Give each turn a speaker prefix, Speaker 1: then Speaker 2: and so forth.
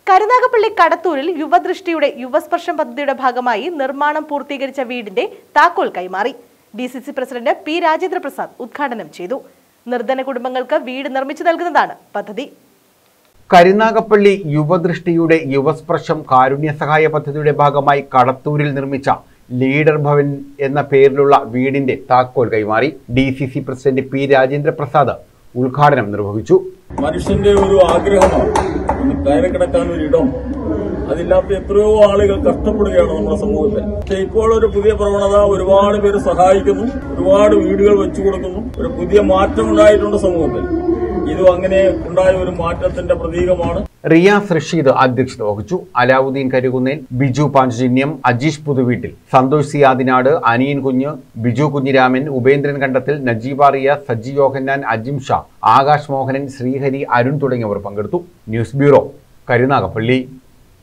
Speaker 1: കരുനാഗപ്പള്ളി കടത്തൂരിൽ യുവദൃഷ്ടിയുടെ യുവസ്പർശം പദ്ധതിയുടെ ഭാഗമായി നിർമ്മാണം പൂർത്തീകരിച്ച വീടിന്റെ താക്കോൽ കൈമാറി D C C president P Rajendra Prasad ഉദ്ഘാടനം ചെയ്തു നിർധന കുടുംബങ്ങൾക്ക് വീട് നിർമ്മിച്ചു നൽകുന്നതാണ് പദ്ധതി
Speaker 2: കരുനാഗപ്പള്ളി യുവദൃഷ്ടിയുടെ യുവസ്പർശം കാരുണ്യ സഹായ പദ്ധതിയുടെ ഭാഗമായി കടത്തൂരിൽ നിർമ്മിച്ച ലീഡർ ഭവൻ എന്ന പേരിലുള്ള വീടിന്റെ താക്കോൽ കൈമാറി D C C president P Rajendra Prasad ഉദ്ഘാടനം നിർവഹിച്ചു
Speaker 3: മനുഷ്യന്റെ ഒരു ആഗ്രഹമാണ് ഒന്ന് കയറി കിടക്കാൻ ഒരു ഇടം അതില്ലാത്ത എത്രയോ ആളുകൾ കഷ്ടപ്പെടുകയാണ് നമ്മുടെ സമൂഹത്തിൽ പക്ഷെ ഇപ്പോൾ ഒരു പുതിയ പ്രവണത ഒരുപാട് പേര് സഹായിക്കുന്നു ഒരുപാട് വീടുകൾ വെച്ചു കൊടുക്കുന്നു ഒരു പുതിയ മാറ്റം ഉണ്ടായിട്ടുണ്ട് സമൂഹത്തിൽ ഇതും അങ്ങനെ ഉണ്ടായ ഒരു മാറ്റത്തിന്റെ പ്രതീകമാണ്
Speaker 2: റിയാസ് റഷീദ് അധ്യക്ഷത വഹിച്ചു അലാവുദ്ദീൻ കരുകുന്നേൽ ബിജു പാഞ്ചജന്യം അജീഷ് പുതുവീട്ടിൽ സന്തോഷ് സിയാദിനാട് അനിയൻ കുഞ്ഞ് ബിജു കുഞ്ഞിരാമൻ ഉപേന്ദ്രൻ കണ്ടത്തിൽ നജീബ റിയാസ് സജ്ജി യോഹന്നാൻ അജിം ഷാ ആകാശ് മോഹനൻ ശ്രീഹരി അരുൺ തുടങ്ങിയവർ പങ്കെടുത്തു ന്യൂസ് ബ്യൂറോ കരുനാഗപ്പള്ളി